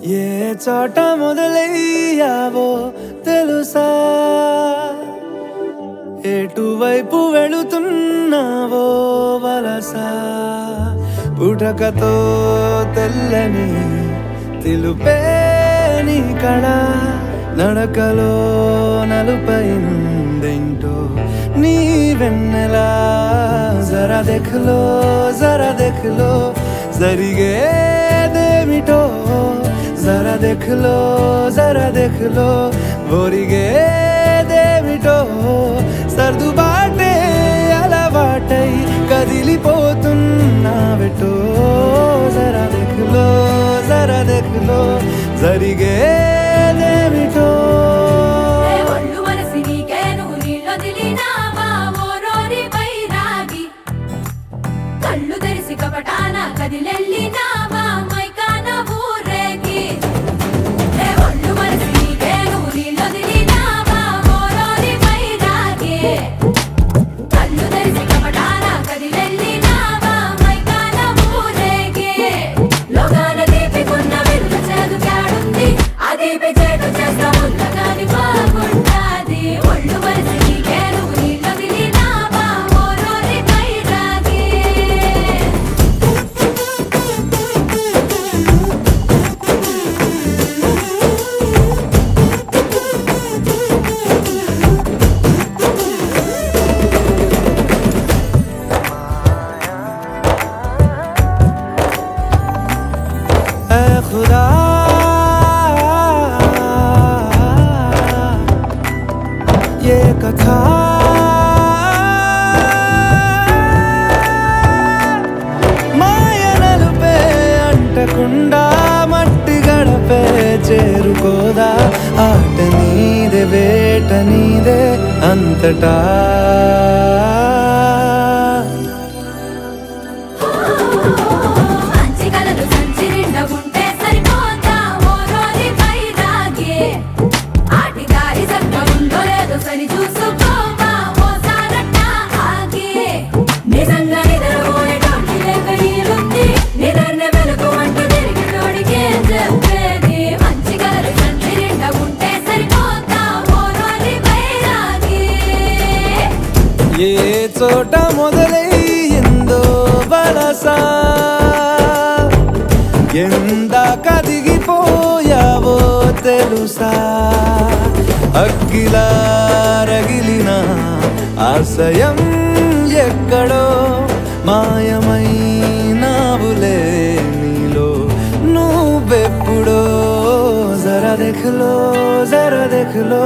ఏ చోట మొదలయ్యావో తెలుసా ఎటువైపు వెళుతున్నావో వలస పుటకతో తెల్లని తెలుపే నీ కళ నడకలో నలుపైందేంటో నీ వెన్నెలా జరా దెఖలో జరా దెఖలో జరిగేదేమిటో జరా దెఖలో జరా దెఖలో ఒరిగేదేమిటో సర్దుబాటే అలవాటై కదిలిపోతున్నావెటో జరా దెఖలో జరా దెఖలో జరిగేదేమిటో ఏ ఒళ్ళు మనసి నీకే నువ్వు నీళ్ళొదిలినావా ఓ రోరి బైరాగి కళ్ళు తెరిసి కపటాన కదిలెళ్ళినావా మైకాన ఊరేగి ఏ ఒళ్ళు మనసి నీకే నువ్వు నీళ్ళొదిలినావా ఓ రోరి బైరాగి కళ్ళు తెరిసి కపటాన కదిలెళ్ళినావా మైకాన ఊరేగి లోగాన దీపికున్న వెలుగ చేదుకాడుంది ఆ దీపి చేటు చేస్తా ముందగాని బాగుంటాది ఒళ్ళు మరిసి నీకే నువ్వు నీళ్ళు విలినావా ఓ రోరి బైరాగి ऐ खुदा ये कथा మాయనలుపే అంటకుండా మట్టి గడపే చేరుకోదా ఆట నీదే వేట నీదే అంతటా మంచి కలలు సంచి నిండా ఉంటే సరిపోతా ఓ రోరి బైరాగి ఆటి దారి చక్కగా ఉందో లేదో సరి చూసుకోవా ఓ సారట్టా ఆగి నిజంగా నిద్రపోయేటోటి లేక ఈలుంది నిద్రనే వెలుగు అంటూ తిరిగి తోడికే చెప్పేది మంచి కలలు సంచి నిండా ఉంటే సరిపోతా ఓ రోరి బైరాగి ఏ చోట మొదలయ్యిందో వలస ఎందాక దిగిపోయావో తెలుసా అగ్గిలా రగిలిన ఆశయం ఎక్కడో మాయమైనావులే నీలో నువ్వెప్పుడో జరా దెఖలో జరా దెఖలో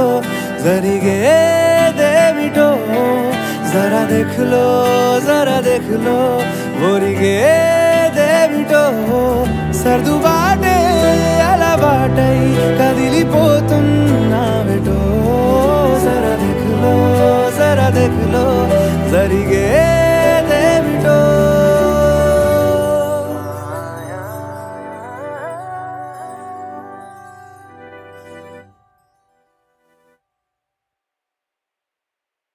జరిగేదేమిటో జరా దెఖలో జరా దెఖలో ఒరిగేదేమిటో సర్దుబాటే అలవాటై కదిలిపోతున్నావెటో జరా దెఖలో జరా దెఖలో జరిగే